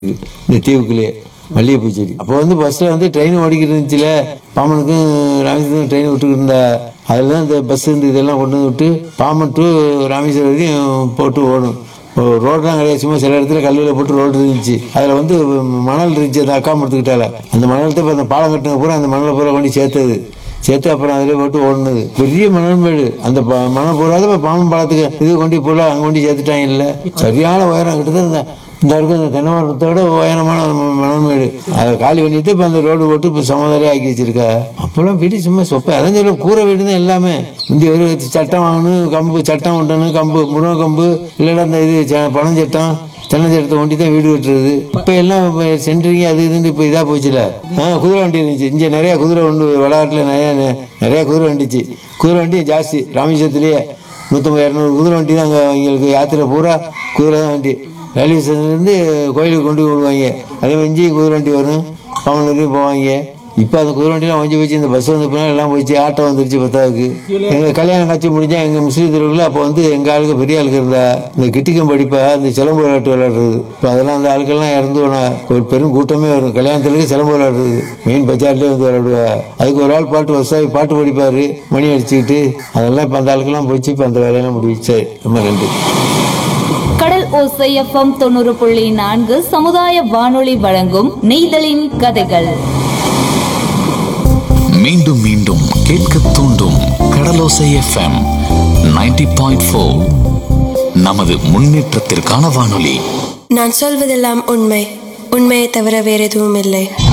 இந்த தீவுக்குள்ளேயே மல்லிகைப்பூ செடி அப்போ வந்து பஸ்ஸில் வந்து ட்ரெயின் ஓடிக்கிட்டு இருந்துச்சுல பாமனுக்கும் ராமேஸ்வரம் ட்ரெயின் விட்டுக்கிட்டு இருந்தா அதில் தான் இந்த பஸ் இந்த இதெல்லாம் கொண்டு வந்து விட்டு பாமன் டு ராமேஸ்வரம் வரைக்கும் போட்டு ஓடும் ரோடெலாம் கிடையாது சும்மா சில இடத்துல கல்லில் போட்டு ரோடு இருந்துச்சு அதில் வந்து மணல் இருந்துச்சு அந்த அக்கா மரத்துக்கிட்டால அந்த மணலத்தை இப்போ அந்த பாலம் கட்டின பூரா அந்த மணலை பூரா கொண்டு சேர்த்தது சேர்த்து அப்புறம் அதிலே போட்டு ஓடுனது பெரிய மணல் மேடு அந்த ப- மணல் பூராத இப்போ பாம்பன் பாலத்துக்கு இது கொண்டு போல அங்கே கொண்டு சேர்த்துட்டாங்க இல்லை சரியான உயரம் கிட்டத்தட்ட இந்த இந்த இருக்கும் இந்த தென்னை மரத்தோட உயரமான ம- மணல் மேடு அதை காலி பண்ணிட்டு இப்போ அந்த ரோடு போட்டு இப்போ சமதரையே ஆக்கி வச்சிருக்கா அப்போல்லாம் வீடு சும்மா சொப்ப அதான் சொல்ல கூரை வீடு தான் எல்லாமே இந்த ஒரு சட்டம் வாங்கணும் கம்பு சட்டம் உண்டணும் கம்பு முருங்கை கம்பு இல்லைன்னா அந்த இது ச- பனஞ்சட்டம் தென்னஞ்சட்டத்தை ஒண்டி தான் வீடு கட்டுறது இப்போ எல்லாம் சென்ட்ரிங் அது இதுன்னு இப்போ இதாக போச்சுல ஆ குதிரை வண்டி இருந்துச்சு இங்கே நிறைய குதிரை வண்டி விளையாட்டில் நிறைய நிறைய குதிரை வண்டிச்சு குதிரை வண்டி ஜாஸ்தி ராமேஸ்வரத்துலேயே நூற்றம்பது இரநூறு குதிரை வண்டி தான் அங்கே எங்களுக்கு யாத்திரை பூரா குதிரை தான் வண்டி ரயில்வே ஸ்டேஷன்லேருந்து கோயிலுக்கு கொண்டு போய் விடுவாங்க அதே வஞ்சி குதிரை வண்டி வரும் பவனூர்லேயும் போவாங்க இப்போ அந்த குதிரை வண்டிலாம் வஞ்சி வச்சு இந்த பஸ் வந்து பின்னாடி எல்லாம் போயிடுச்சு ஆட்டோ வந்துருச்சு பத்தாவுக்கு எங்கள் கல்யாணம் காட்சி முடிஞ்சா எங்கள் முஸ்லீம் தெருவில் அப்போ வந்து எங்கள் ஆளுக்கு பெரிய ஆளுக்கு இருந்தா இந்த கிட்டிக்கம் படிப்பா இந்த சிலம்பு விளையாட்டு விளையாடுறது இப்போ அதெல்லாம் அந்த ஆளுக்கெல்லாம் இறந்து போனா ஒரு பெரும் கூட்டமே வரும் கல்யாணத்துக்கு சிலம்பு விளையாடுறது மெயின் பஜார்லேயே வந்து விளையாடுவா அதுக்கு ஒரு ஆள் பாட்டு வசாவி பாட்டு படிப்பாரு மணி அடிச்சுக்கிட்டு அதெல்லாம் இப்போ அந்த ஆளுக்கெல்லாம் போச்சு இப்போ அந்த வேலையெல்லாம் முடிச்சு ரொம்ப நன்றி கடல் ஓசை எஃப்எம் தொண்ணூறு புள்ளி நான்கு சமுதாய வானொலி வழங்கும் நெய்தலின் கதைகள் மீண்டும் மீண்டும் கேட்க தூண்டும் கடலோசை எஃப்எம் 90.4 பாயிண்ட் நமது முன்னேற்றத்திற்கான வானொலி நான் சொல்வதெல்லாம் உண்மை உண்மையை தவிர வேறு எதுவும் இல்லை